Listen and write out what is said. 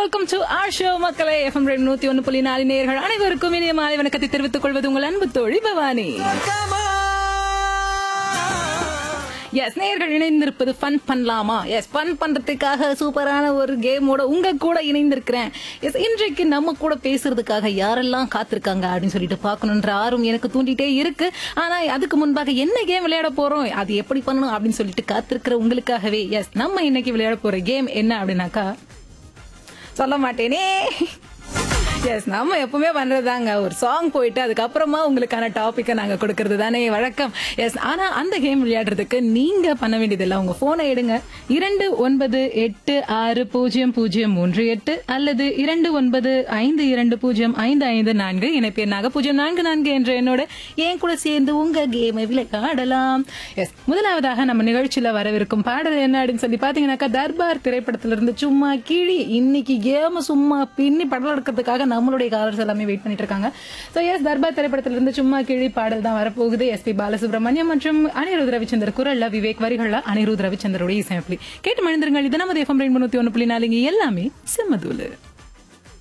welcome to our show மக்களே FM ரெண்டு நூத்தி ஒன்னு புள்ளி நாலு நேர்கள் அனைவருக்கும் இனிய மாலை வணக்கத்தை தெரிவித்துக் கொள்வது உங்கள் அன்பு தோழி பவானி எஸ் நேர்கள் இணைந்திருப்பது ஃபன் பண்ணலாமா எஸ் ஃபன் பண்றதுக்காக சூப்பரான ஒரு கேமோட உங்க கூட இணைந்திருக்கிறேன் எஸ் இன்றைக்கு நம்ம கூட பேசுறதுக்காக யாரெல்லாம் காத்திருக்காங்க அப்படின்னு சொல்லிட்டு பார்க்கணுன்ற ஆர்வம் எனக்கு தூண்டிட்டே இருக்கு ஆனா அதுக்கு முன்பாக என்ன கேம் விளையாட போறோம் அது எப்படி பண்ணணும் அப்படின்னு சொல்லிட்டு காத்திருக்கிற உங்களுக்காகவே எஸ் நம்ம இன்னைக்கு விளையாட போற கேம் என்ன அப்படின்னாக்கா சொல்ல மாட்டேனே எஸ் நம்ம எப்பவுமே பண்றதுதாங்க ஒரு சாங் போயிட்டு அதுக்கப்புறமா உங்களுக்கான டாபிக்கை நாங்க கொடுக்கறது தானே வழக்கம் எஸ் ஆனா அந்த கேம் விளையாடுறதுக்கு நீங்க பண்ண வேண்டியதில்லை உங்க போனை எடுங்க இரண்டு ஒன்பது எட்டு ஆறு பூஜ்ஜியம் பூஜ்ஜியம் மூன்று எட்டு அல்லது இரண்டு ஒன்பது ஐந்து இரண்டு பூஜ்ஜியம் ஐந்து ஐந்து நான்கு இணைப்பு எண்ணாக பூஜ்ஜியம் நான்கு நான்கு என்ற என்னோட என் கூட சேர்ந்து உங்க கேமை விளையாடலாம் எஸ் முதலாவதாக நம்ம நிகழ்ச்சியில வரவிருக்கும் பாடல் என்ன அப்படின்னு சொல்லி பாத்தீங்கன்னாக்கா தர்பார் திரைப்படத்திலிருந்து சும்மா கிழி இன்னைக்கு கேம சும்மா பின்னி படம் எடுக்கிறதுக்காக நம்மளுடைய காலர்ஸ் எல்லாமே வெயிட் பண்ணிட்டு இருக்காங்க ஸோ எஸ் தர்பார் திரைப்படத்திலிருந்து சும்மா கிழி பாடல் தான் வரப்போகுது எஸ் பி பாலசுப்ரமணியம் மற்றும் அனிருத் ரவிச்சந்தர் குரல்ல விவேக் வரிகள்ல அனிருத் ரவிச்சந்தருடைய இசையமைப்பு கேட்டு மனிதர்கள் இது நமது எஃப்எம் ரெண்டு முன்னூத்தி ஒன்று புள்ளி நாலுங்க எல்லாமே செம்மதூலு